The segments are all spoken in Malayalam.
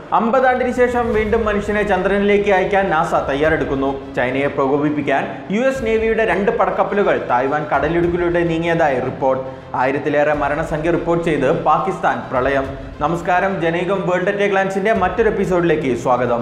അമ്പതാണ്ടിന് ശേഷം വീണ്ടും മനുഷ്യനെ ചന്ദ്രനിലേക്ക് അയക്കാൻ നാസ തയ്യാറെടുക്കുന്നു ചൈനയെ പ്രകോപിപ്പിക്കാൻ യു എസ് നേവിയുടെ രണ്ട് പടക്കപ്പലുകൾ തായ്വാൻ കടലിടുക്കിലൂടെ നീങ്ങിയതായി റിപ്പോർട്ട് ആയിരത്തിലേറെ മരണസംഖ്യ റിപ്പോർട്ട് ചെയ്ത് പാകിസ്ഥാൻ പ്രളയം നമസ്കാരം ജനയുഗം വേൾഡ് അറ്റ് ഗ്ലാൻസിന്റെ മറ്റൊരു എപ്പിസോഡിലേക്ക് സ്വാഗതം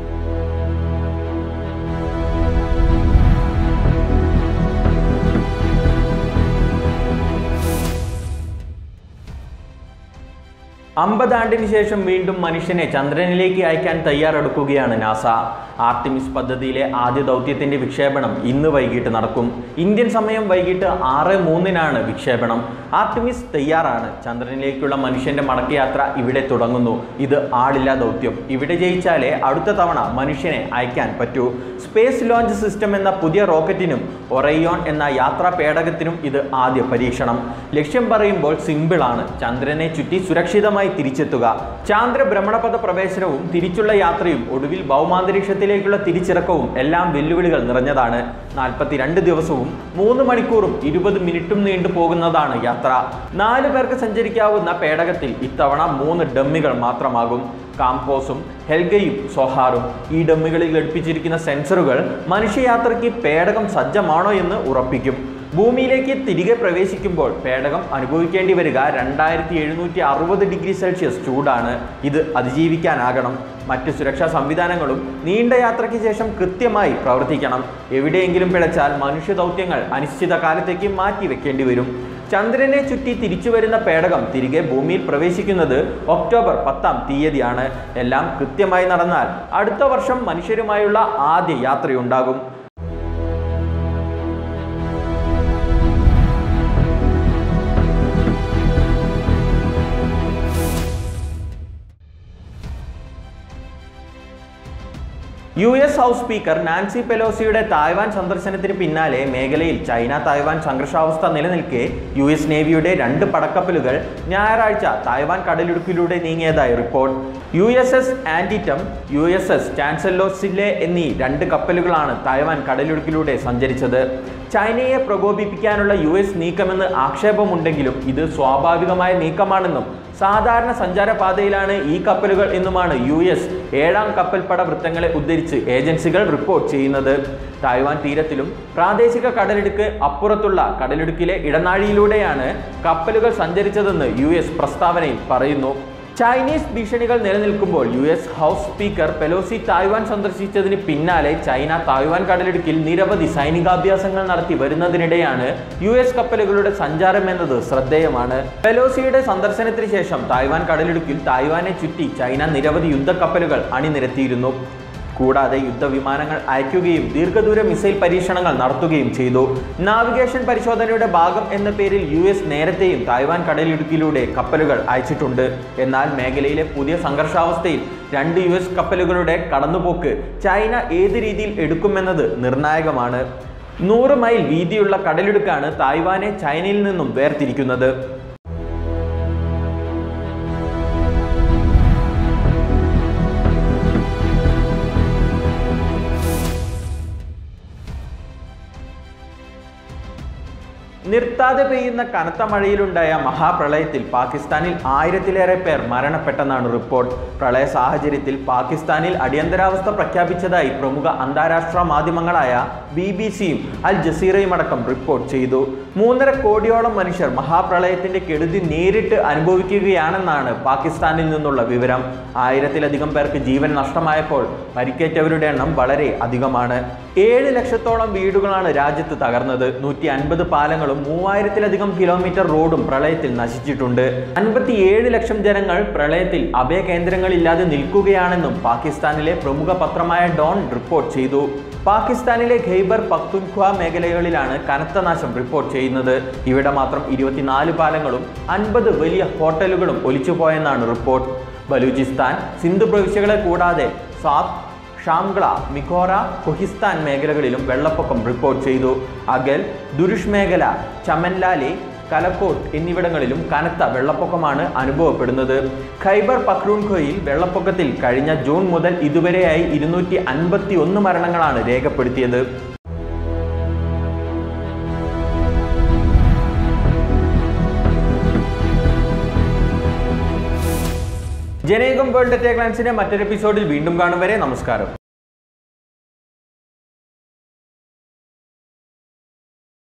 അമ്പതാണ്ടിന് ശേഷം വീണ്ടും മനുഷ്യനെ ചന്ദ്രനിലേക്ക് അയക്കാൻ തയ്യാറെടുക്കുകയാണ് നാസ ആർട്ടിമിസ് പദ്ധതിയിലെ ആദ്യ ദൗത്യത്തിന്റെ വിക്ഷേപണം ഇന്ന് വൈകിട്ട് നടക്കും ഇന്ത്യൻ സമയം വൈകിട്ട് ആറ് മൂന്നിനാണ് വിക്ഷേപണം ആർട്ടിമിസ് തയ്യാറാണ് ചന്ദ്രനിലേക്കുള്ള മനുഷ്യന്റെ മടക്കയാത്ര ഇവിടെ തുടങ്ങുന്നു ഇത് ആളില്ലാ ദൗത്യം ഇവിടെ ജയിച്ചാലേ അടുത്ത തവണ മനുഷ്യനെ അയക്കാൻ പറ്റൂ സ്പേസ് ലോഞ്ച് സിസ്റ്റം എന്ന പുതിയ റോക്കറ്റിനും ഒറയോൺ എന്ന യാത്രാ പേടകത്തിനും ഇത് ആദ്യ പരീക്ഷണം ലക്ഷ്യം പറയുമ്പോൾ സിമ്പിളാണ് ചന്ദ്രനെ ചുറ്റി സുരക്ഷിതമായി തിരിച്ചെത്തുക ചാന്ദ്ര ഭ്രമണപഥ പ്രവേശനവും തിരിച്ചുള്ള യാത്രയും ഒടുവിൽ ഭൗമാന്തരീക്ഷത്തിലേക്കുള്ള തിരിച്ചിറക്കവും എല്ലാം വെല്ലുവിളികൾ നിറഞ്ഞതാണ് നാൽപ്പത്തിരണ്ട് ദിവസവും മൂന്ന് മണിക്കൂറും ഇരുപത് മിനിറ്റും നീണ്ടു പോകുന്നതാണ് യാത്ര നാല് പേർക്ക് സഞ്ചരിക്കാവുന്ന പേടകത്തിൽ ഇത്തവണ മൂന്ന് ഡമ്മികൾ മാത്രമാകും കാംപോസും ഹെൽഗയും സൊഹാറും ഈ ഡമ്മികളിൽ ഘടിപ്പിച്ചിരിക്കുന്ന സെൻസറുകൾ മനുഷ്യയാത്രയ്ക്ക് പേടകം സജ്ജമാണോ എന്ന് ഉറപ്പിക്കും ഭൂമിയിലേക്ക് തിരികെ പ്രവേശിക്കുമ്പോൾ പേടകം അനുഭവിക്കേണ്ടി വരിക രണ്ടായിരത്തി എഴുന്നൂറ്റി അറുപത് ഡിഗ്രി സെൽഷ്യസ് ചൂടാണ് ഇത് അതിജീവിക്കാനാകണം മറ്റ് സുരക്ഷാ സംവിധാനങ്ങളും നീണ്ട യാത്രയ്ക്ക് ശേഷം കൃത്യമായി പ്രവർത്തിക്കണം എവിടെയെങ്കിലും പിഴച്ചാൽ മനുഷ്യ ദൗത്യങ്ങൾ അനിശ്ചിത കാലത്തേക്ക് മാറ്റി വെക്കേണ്ടി വരും ചന്ദ്രനെ ചുറ്റി തിരിച്ചു വരുന്ന പേടകം തിരികെ ഭൂമിയിൽ പ്രവേശിക്കുന്നത് ഒക്ടോബർ പത്താം തീയതിയാണ് എല്ലാം കൃത്യമായി നടന്നാൽ അടുത്ത വർഷം മനുഷ്യരുമായുള്ള ആദ്യ യാത്രയുണ്ടാകും U S house speaker Nancy പെലോസിയുടെ തായ്വാൻ സന്ദർശനത്തിന് പിന്നാലെ മേഖലയിൽ ചൈന തായ്വാൻ സംഘർഷാവസ്ഥ നിലനിൽക്കെ യു എസ് നേവിയുടെ രണ്ട് പടക്കപ്പലുകൾ ഞായറാഴ്ച തായ്വാൻ കടലിടുക്കിലൂടെ നീങ്ങിയതായി report U S S Antietam U S S Chancellorsville എന്നീ രണ്ട് കപ്പലുകളാണ് തായ്വാൻ കടലിടുക്കിലൂടെ സഞ്ചരിച്ചത് ചൈനയെ പ്രകോപിപ്പിക്കാനുള്ള യു എസ് നീക്കമെന്ന് ആക്ഷേപമുണ്ടെങ്കിലും ഇത് സ്വാഭാവികമായ നീക്കമാണെന്നും സാധാരണ സഞ്ചാരപാതയിലാണ് ഈ കപ്പലുകൾ എന്നുമാണ് യു എസ് ഏഴാം കപ്പൽപ്പട വൃത്തങ്ങളെ ഉദ്ധരിച്ച് ഏജൻസികൾ റിപ്പോർട്ട് ചെയ്യുന്നത് തായ്വാൻ തീരത്തിലും പ്രാദേശിക കടലിടുക്ക് അപ്പുറത്തുള്ള കടലിടുക്കിലെ ഇടനാഴിയിലൂടെയാണ് കപ്പലുകൾ സഞ്ചരിച്ചതെന്ന് യു എസ് പ്രസ്താവനയിൽ പറയുന്നു ചൈനീസ് ഭീഷണികൾ നിലനിൽക്കുമ്പോൾ U S house speaker Pelosi Taiwan സന്ദർശിച്ചതിന് പിന്നാലെ ചൈന തായ്വാൻ കടലിടുക്കിൽ നിരവധി സൈനികാഭ്യാസങ്ങൾ നടത്തി വരുന്നതിനിടെയാണ് യു എസ് കപ്പലുകളുടെ സഞ്ചാരം എന്നത് ശ്രദ്ധേയമാണ് പെലോസിയുടെ സന്ദർശനത്തിന് ശേഷം തായ്വാൻ കടലിടുക്കിൽ തായ്വാനെ ചുറ്റി ചൈന നിരവധി യുദ്ധക്കപ്പലുകൾ അണിനിരത്തിയിരുന്നു കൂടാതെ യുദ്ധവിമാനങ്ങൾ അയക്കുകയും ദീർഘദൂര മിസൈൽ പരീക്ഷണങ്ങൾ നടത്തുകയും ചെയ്തു നാവിഗേഷൻ പരിശോധനയുടെ ഭാഗം എന്ന പേരിൽ യു എസ് നേരത്തെയും തായ്വാൻ കടലിടുക്കിലൂടെ കപ്പലുകൾ അയച്ചിട്ടുണ്ട് എന്നാൽ മേഖലയിലെ പുതിയ സംഘർഷാവസ്ഥയിൽ രണ്ട് യു എസ് കപ്പലുകളുടെ കടന്നുപോക്ക് ചൈന ഏത് രീതിയിൽ എടുക്കുമെന്നത് നിർണായകമാണ് നൂറ് മൈൽ വീതിയുള്ള കടലിടുക്കാണ് തായ്വാനെ ചൈനയിൽ നിന്നും വേർതിരിക്കുന്നത് നിർത്താതെ പെയ്യുന്ന കനത്ത മഴയിലുണ്ടായ മഹാപ്രളയത്തിൽ പാകിസ്ഥാനിൽ ആയിരത്തിലേറെ പേർ മരണപ്പെട്ടെന്നാണ് റിപ്പോർട്ട് പ്രളയ സാഹചര്യത്തിൽ പാകിസ്ഥാനിൽ അടിയന്തരാവസ്ഥ പ്രഖ്യാപിച്ചതായി പ്രമുഖ അന്താരാഷ്ട്ര മാധ്യമങ്ങളായ ബി ബി സിയും അൽ ജസീറയും അടക്കം റിപ്പോർട്ട് ചെയ്തു മൂന്നര കോടിയോളം മനുഷ്യർ മഹാപ്രളയത്തിന്റെ കെടുതി നേരിട്ട് അനുഭവിക്കുകയാണെന്നാണ് പാകിസ്ഥാനിൽ നിന്നുള്ള വിവരം ആയിരത്തിലധികം പേർക്ക് ജീവൻ നഷ്ടമായപ്പോൾ പരിക്കേറ്റവരുടെ എണ്ണം വളരെ അധികമാണ് ഏഴ് ലക്ഷത്തോളം വീടുകളാണ് രാജ്യത്ത് തകർന്നത് നൂറ്റി അൻപത് പാലങ്ങളും മൂവായിരത്തിലധികം കിലോമീറ്റർ റോഡും പ്രളയത്തിൽ നശിച്ചിട്ടുണ്ട് അൻപത്തിയേഴ് ലക്ഷം ജനങ്ങൾ പ്രളയത്തിൽ അഭയകേന്ദ്രങ്ങളില്ലാതെ നിൽക്കുകയാണെന്നും പാകിസ്ഥാനിലെ പ്രമുഖ പത്രമായ ഡോൺ റിപ്പോർട്ട് ചെയ്തു പാകിസ്ഥാനിലെ ഖൈബർ പക്തുൻഖ്വ മേഖലകളിലാണ് കനത്ത നാശം റിപ്പോർട്ട് ചെയ്യുന്നത് ഇവിടെ മാത്രം ഇരുപത്തിനാല് പാലങ്ങളും അൻപത് വലിയ ഹോട്ടലുകളും ഒലിച്ചുപോയെന്നാണ് റിപ്പോർട്ട് ബലൂചിസ്ഥാൻ സിന്ധു പ്രവിശ്യകളെ കൂടാതെ സാത്ത് ഷാംഗ്ല മിഖോറ കൊഹിസ്ഥാൻ മേഖലകളിലും വെള്ളപ്പൊക്കം റിപ്പോർട്ട് ചെയ്തു അഗൽ ദുരുഷ് മേഖല ചമൻലാലി കലക്കോട്ട് എന്നിവിടങ്ങളിലും കനത്ത വെള്ളപ്പൊക്കമാണ് അനുഭവപ്പെടുന്നത് ഖൈബർ പക്രൂൺഖോയിൽ വെള്ളപ്പൊക്കത്തിൽ കഴിഞ്ഞ ജൂൺ മുതൽ ഇതുവരെയായി ഇരുന്നൂറ്റി അൻപത്തി ഒന്ന് മരണങ്ങളാണ് രേഖപ്പെടുത്തിയത് ജനേകം വേൾഡ് ടെക് ഗ്ലാൻസിന്റെ മറ്റൊരു എപ്പിസോഡിൽ വീണ്ടും കാണും വരെ നമസ്കാരം